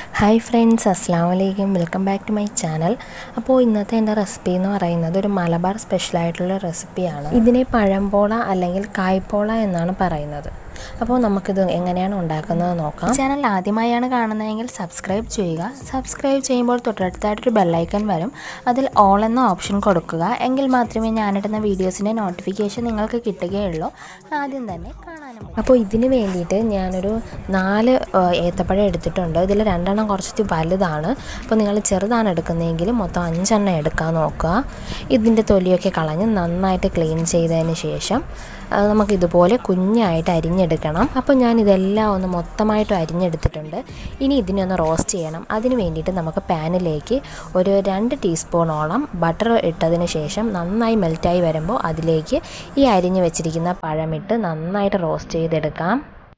hi friends അസ്സാം വലൈക്കും welcome back to my channel അപ്പോൾ ഇന്നത്തെ എൻ്റെ റെസിപ്പി എന്ന് പറയുന്നത് ഒരു മലബാർ സ്പെഷ്യലായിട്ടുള്ള റെസിപ്പിയാണ് ഇതിനെ പഴംപോള അല്ലെങ്കിൽ കായ്പോള എന്നാണ് പറയുന്നത് അപ്പോൾ നമുക്കിത് എങ്ങനെയാണ് ഉണ്ടാക്കുന്നത് നോക്കാം ചാനൽ ആദ്യമായാണ് കാണുന്നതെങ്കിൽ സബ്സ്ക്രൈബ് ചെയ്യുക സബ്സ്ക്രൈബ് ചെയ്യുമ്പോൾ തൊട്ടടുത്തായിട്ടൊരു ബെല്ലൈക്കൺ വരും അതിൽ ഓൾ എന്ന ഓപ്ഷൻ കൊടുക്കുക എങ്കിൽ മാത്രമേ ഞാനിടുന്ന വീഡിയോസിൻ്റെ നോട്ടിഫിക്കേഷൻ നിങ്ങൾക്ക് കിട്ടുകയുള്ളൂ ആദ്യം തന്നെ കാണാനും അപ്പോൾ ഇതിന് വേണ്ടിയിട്ട് ഞാനൊരു നാല് ഏഹ്, ഏത്തപ്പഴം എടുത്തിട്ടുണ്ട് ഇതിൽ രണ്ടെണ്ണം കുറച്ച് വലുതാണ് അപ്പോൾ നിങ്ങൾ ചെറുതാണ് എടുക്കുന്നതെങ്കിൽ മൊത്തം അഞ്ചെണ്ണം എടുക്കാൻ നോക്കുക ഇതിൻ്റെ തൊലിയൊക്കെ കളഞ്ഞ് നന്നായിട്ട് ക്ലീൻ ചെയ്തതിന് ശേഷം ആ, നമുക്കിതുപോലെ കുഞ്ഞായിട്ട് അരിഞ്ഞെടുക്കണം അപ്പോൾ ഞാൻ ഇതെല്ലാം ഒന്ന് മൊത്തമായിട്ട് അരിഞ്ഞെടുത്തിട്ടുണ്ട് ഇനി ഇതിനെ ഒന്ന് റോസ്റ്റ് ചെയ്യണം അതിന് വേണ്ടിയിട്ട് നമുക്ക് പാനിലേക്ക് ഒരു രണ്ട് ടീസ്പൂണോളം ബട്ടർ ഇട്ടതിന് ശേഷം നന്നായി മെൽറ്റായി വരുമ്പോൾ അതിലേക്ക് ഈ അരിഞ്ഞ് വെച്ചിരിക്കുന്ന പഴമിട്ട് നന്നായിട്ട് റോസ്റ്റ് ചെയ്തെടുക്കാം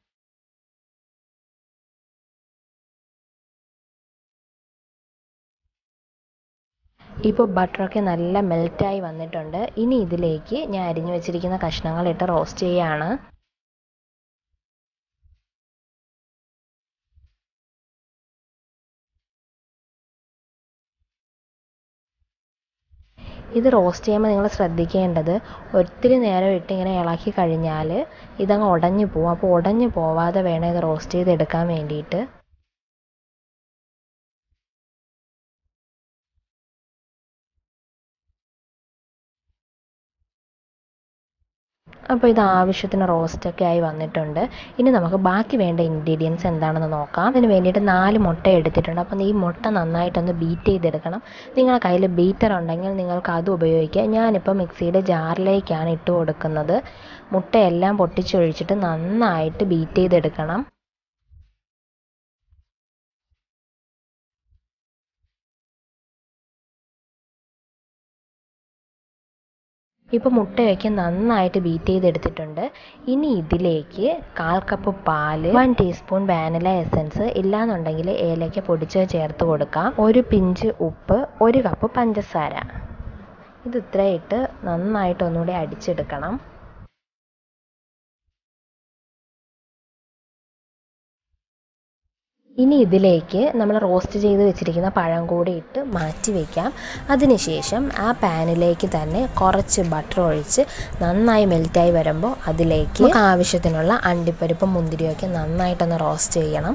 ഇപ്പോൾ ബട്ടറൊക്കെ നല്ല മെൽറ്റായി വന്നിട്ടുണ്ട് ഇനി ഇതിലേക്ക് ഞാൻ അരിഞ്ഞു വെച്ചിരിക്കുന്ന കഷ്ണങ്ങൾ ഇട്ട് റോസ്റ്റ് ചെയ്യുകയാണ് ഇത് റോസ്റ്റ് ചെയ്യുമ്പോൾ നിങ്ങൾ ശ്രദ്ധിക്കേണ്ടത് ഒത്തിരി നേരം ഇട്ട് ഇങ്ങനെ ഇളക്കി കഴിഞ്ഞാൽ ഇതങ്ങ് ഉടഞ്ഞു പോകും അപ്പോൾ ഉടഞ്ഞു പോവാതെ വേണം ഇത് റോസ്റ്റ് ചെയ്തെടുക്കാൻ വേണ്ടിയിട്ട് അപ്പോൾ ഇത് ആവശ്യത്തിന് റോസ്റ്റൊക്കെ ആയി വന്നിട്ടുണ്ട് ഇനി നമുക്ക് ബാക്കി വേണ്ട ഇൻഗ്രീഡിയൻസ് എന്താണെന്ന് നോക്കാം അതിന് വേണ്ടിയിട്ട് നാല് മുട്ട എടുത്തിട്ടുണ്ട് അപ്പം ഈ മുട്ട നന്നായിട്ടൊന്ന് ബീറ്റ് ചെയ്തെടുക്കണം നിങ്ങളുടെ കയ്യിൽ ബീറ്റർ ഉണ്ടെങ്കിൽ നിങ്ങൾക്ക് അത് ഉപയോഗിക്കാം ഞാനിപ്പോൾ മിക്സിയുടെ ജാറിലേക്കാണ് ഇട്ട് കൊടുക്കുന്നത് മുട്ടയെല്ലാം പൊട്ടിച്ചൊഴിച്ചിട്ട് നന്നായിട്ട് ബീറ്റ് ചെയ്തെടുക്കണം ഇപ്പോൾ മുട്ടയൊക്കെ നന്നായിട്ട് ബീറ്റ് ചെയ്തെടുത്തിട്ടുണ്ട് ഇനി ഇതിലേക്ക് കാൽ കപ്പ് പാല് വൺ ടീസ്പൂൺ വാനില എസൻസ് ഇല്ലാന്നുണ്ടെങ്കിൽ ഏലക്ക പൊടിച്ച് ചേർത്ത് കൊടുക്കാം ഒരു പിഞ്ച് ഉപ്പ് ഒരു കപ്പ് പഞ്ചസാര ഇത് ഇത്രയിട്ട് നന്നായിട്ട് ഒന്നുകൂടി അടിച്ചെടുക്കണം ഇനി ഇതിലേക്ക് നമ്മൾ റോസ്റ്റ് ചെയ്ത് വെച്ചിരിക്കുന്ന പഴം കൂടി ഇട്ട് മാറ്റി വയ്ക്കാം അതിനുശേഷം ആ പാനിലേക്ക് തന്നെ കുറച്ച് ബട്ടർ ഒഴിച്ച് നന്നായി മെൽറ്റായി വരുമ്പോൾ അതിലേക്ക് നമുക്ക് ആവശ്യത്തിനുള്ള അണ്ടിപ്പരിപ്പും മുന്തിരിയൊക്കെ നന്നായിട്ടൊന്ന് റോസ്റ്റ് ചെയ്യണം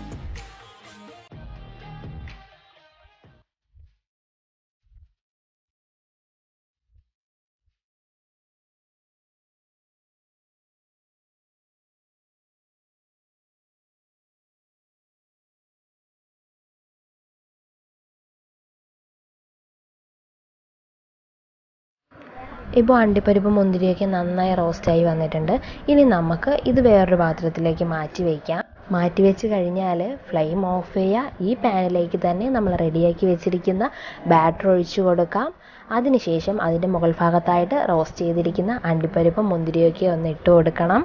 ഇപ്പോൾ അണ്ടിപ്പരിപ്പ് മുന്തിരിയൊക്കെ നന്നായി റോസ്റ്റായി വന്നിട്ടുണ്ട് ഇനി നമുക്ക് ഇത് വേറൊരു പാത്രത്തിലേക്ക് മാറ്റി വയ്ക്കാം മാറ്റി വെച്ച് കഴിഞ്ഞാൽ ഫ്ലെയിം ഓഫ് ചെയ്യുക ഈ പാനിലേക്ക് തന്നെ നമ്മൾ റെഡിയാക്കി വെച്ചിരിക്കുന്ന ബാറ്റർ ഒഴിച്ചു കൊടുക്കാം അതിനുശേഷം അതിൻ്റെ മുകൾ ഭാഗത്തായിട്ട് റോസ്റ്റ് ചെയ്തിരിക്കുന്ന അണ്ടിപ്പരിപ്പും മുന്തിരിയൊക്കെ ഒന്ന് ഇട്ട് കൊടുക്കണം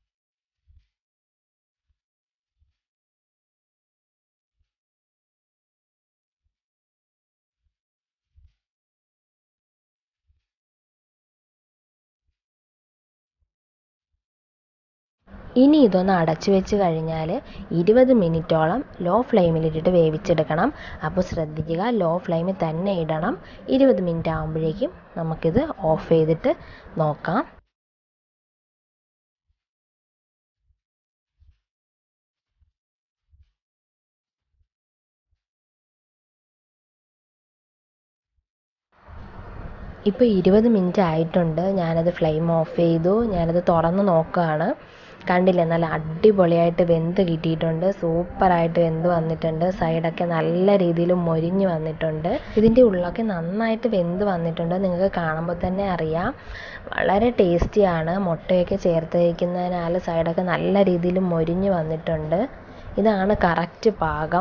ഇനി ഇതൊന്ന് അടച്ചു വെച്ച് കഴിഞ്ഞാൽ ഇരുപത് മിനിറ്റോളം ലോ ഫ്ലെയിമിലിട്ടിട്ട് വേവിച്ചെടുക്കണം അപ്പോൾ ശ്രദ്ധിക്കുക ലോ ഫ്ലെയിമിൽ തന്നെ ഇടണം ഇരുപത് മിനിറ്റ് ആകുമ്പോഴേക്കും നമുക്കിത് ഓഫ് ചെയ്തിട്ട് നോക്കാം ഇപ്പോൾ ഇരുപത് മിനിറ്റ് ആയിട്ടുണ്ട് ഞാനത് ഫ്ലെയിം ഓഫ് ചെയ്തു ഞാനത് തുറന്ന് നോക്കുകയാണ് കണ്ടില്ലേ നല്ല അടിപൊളിയായിട്ട് വെന്ത് കിട്ടിയിട്ടുണ്ട് സൂപ്പറായിട്ട് വെന്ത് വന്നിട്ടുണ്ട് സൈഡൊക്കെ നല്ല രീതിയിൽ മൊരിഞ്ഞ് വന്നിട്ടുണ്ട് ഇതിൻ്റെ ഉള്ളൊക്കെ നന്നായിട്ട് വെന്ത് വന്നിട്ടുണ്ട് നിങ്ങൾക്ക് കാണുമ്പോൾ തന്നെ അറിയാം വളരെ ടേസ്റ്റിയാണ് മുട്ടയൊക്കെ ചേർത്ത് വയ്ക്കുന്നതിനാൽ സൈഡൊക്കെ നല്ല രീതിയിൽ മൊരിഞ്ഞ് വന്നിട്ടുണ്ട് ഇതാണ് കറക്റ്റ് പാകം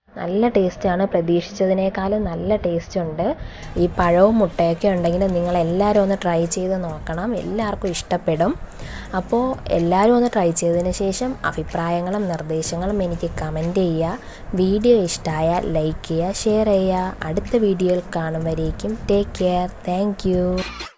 നല്ല ടേസ്റ്റാണ് പ്രതീക്ഷിച്ചതിനേക്കാളും നല്ല ടേസ്റ്റ് ഉണ്ട് ഈ പഴവും മുട്ടയൊക്കെ ഉണ്ടെങ്കിൽ നിങ്ങൾ എല്ലാവരും ഒന്ന് ട്രൈ ചെയ്ത് നോക്കണം എല്ലാവർക്കും ഇഷ്ടപ്പെടും അപ്പോൾ എല്ലാവരും ഒന്ന് ട്രൈ ചെയ്തതിന് ശേഷം അഭിപ്രായങ്ങളും നിർദ്ദേശങ്ങളും എനിക്ക് കമൻറ്റ് ചെയ്യുക വീഡിയോ ഇഷ്ടമായാൽ ലൈക്ക് ചെയ്യുക ഷെയർ ചെയ്യുക അടുത്ത വീഡിയോയിൽ കാണും വരേക്കും ടേക്ക് കെയർ താങ്ക്